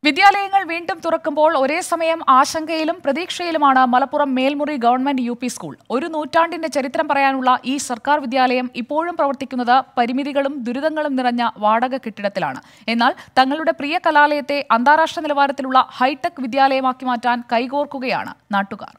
വിദ്യാലയങ്ങൾ വീണ്ടും തുറക്കുമ്പോൾ ഒരേ സമയം ആശങ്കയിലും പ്രതീക്ഷയിലുമാണ് Malappuram Melmuri government U P school ഒരു നൂറ്റാണ്ടിന്റെ ചരിത്രം പറയാനുള്ള ഈ സർക്കാർ വിദ്യാലയം ഇപ്പോഴും പ്രവർത്തിക്കുന്നത് പരിമിതികളും ദുരിതങ്ങളും നിറഞ്ഞ വാടക കെട്ടിടത്തിലാണ് എന്നാൽ തങ്ങളുടെ പ്രിയ കലാലയത്തെ അന്താരാഷ്ട്ര നിലവാരത്തിലുള്ള ഹൈടെക് വിദ്യാലയമാക്കി മാറ്റാൻ കൈകോർക്കുകയാണ് നാട്ടുകാർ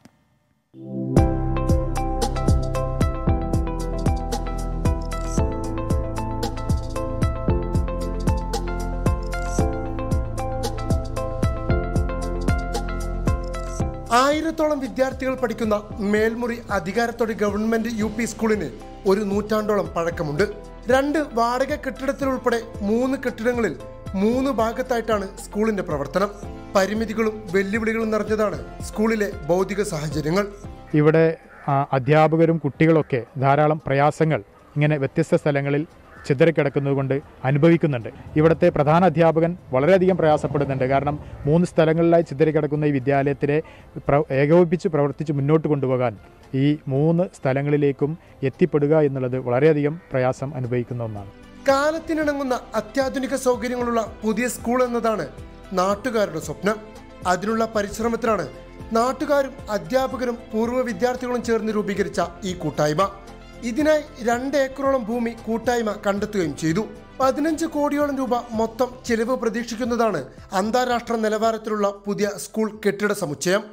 ആയിരത്തോളം വിദ്യാർത്ഥികൾ പഠിക്കുന്ന മേൽമുറി അധികാരത്തോടെ ഗവൺമെന്റ് യു പി സ്കൂളിന് ഒരു നൂറ്റാണ്ടോളം പഴക്കമുണ്ട് രണ്ട് വാടക കെട്ടിടത്തിലുൾപ്പെടെ മൂന്ന് കെട്ടിടങ്ങളിൽ മൂന്ന് ഭാഗത്തായിട്ടാണ് സ്കൂളിന്റെ പ്രവർത്തനം പരിമിതികളും വെല്ലുവിളികളും നിറഞ്ഞതാണ് സ്കൂളിലെ ഭൗതിക സാഹചര്യങ്ങൾ ഇവിടെ ആ, അധ്യാപകരും കുട്ടികളൊക്കെ ധാരാളം പ്രയാസങ്ങൾ ഇങ്ങനെ വ്യത്യസ്ത സ്ഥലങ്ങളിൽ ചിതറിക്കിടക്കുന്നത് കൊണ്ട് അനുഭവിക്കുന്നുണ്ട് ഇവിടുത്തെ പ്രധാന അധ്യാപകൻ വളരെയധികം പ്രയാസപ്പെടുന്നുണ്ട് കാരണം മൂന്ന് സ്ഥലങ്ങളിലായി ചിതറിക്കിടക്കുന്ന ഈ വിദ്യാലയത്തിലെ പ്ര ഏകോപിപ്പിച്ച് പ്രവർത്തിച്ച് മുന്നോട്ട് കൊണ്ടുപോകാൻ ഈ മൂന്ന് സ്ഥലങ്ങളിലേക്കും എത്തിപ്പെടുക എന്നുള്ളത് വളരെയധികം പ്രയാസം അനുഭവിക്കുന്ന ഒന്നാണ് കാലത്തിനിണങ്ങുന്ന അത്യാധുനിക സൗകര്യങ്ങളുള്ള പുതിയ സ്കൂൾ എന്നതാണ് നാട്ടുകാരുടെ സ്വപ്നം അതിനുള്ള പരിശ്രമത്തിലാണ് നാട്ടുകാരും അധ്യാപകരും പൂർവ്വ വിദ്യാർത്ഥികളും ചേർന്ന് രൂപീകരിച്ച ഈ കൂട്ടായ്മ ഇതിനായി രണ്ട് ഏക്കറോളം ഭൂമി കൂട്ടായ്മ കണ്ടെത്തുകയും ചെയ്തു പതിനഞ്ച് കോടിയോളം രൂപ മൊത്തം ചെലവ് പ്രതീക്ഷിക്കുന്നതാണ് അന്താരാഷ്ട്ര നിലവാരത്തിലുള്ള പുതിയ സ്കൂൾ കെട്ടിട സമുച്ചയം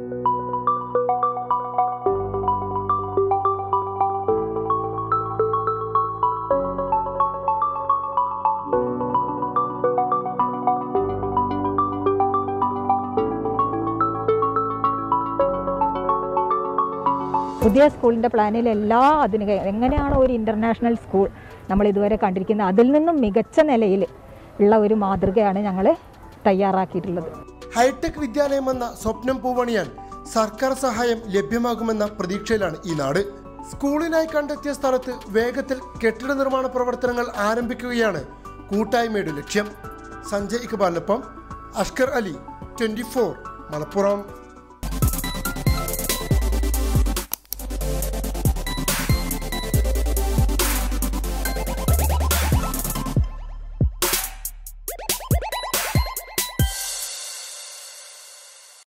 പുതിയ സ്കൂളിൻ്റെ പ്ലാനിൽ എല്ലാ ആധുനിക എങ്ങനെയാണോ ഒരു ഇൻ്റർനാഷണൽ സ്കൂൾ നമ്മൾ ഇതുവരെ കണ്ടിരിക്കുന്നത് അതിൽ നിന്നും മികച്ച നിലയിൽ ഉള്ള ഒരു മാതൃകയാണ് ഞങ്ങൾ തയ്യാറാക്കിയിട്ടുള്ളത് ഹൈടെക് വിദ്യാലയം എന്ന സ്വപ്നം പൂവണിയാൻ സർക്കാർ സഹായം ലഭ്യമാകുമെന്ന പ്രതീക്ഷയിലാണ് ഈ നാട് സ്കൂളിനായി കണ്ടെത്തിയ സ്ഥലത്ത് വേഗത്തിൽ കെട്ടിട നിർമ്മാണ പ്രവർത്തനങ്ങൾ ആരംഭിക്കുകയാണ് കൂട്ടായ്മയുടെ ലക്ഷ്യം സഞ്ജയ് ഇക്ബാലിനൊപ്പം അഷ്കർ അലി ട്വന്റി മലപ്പുറം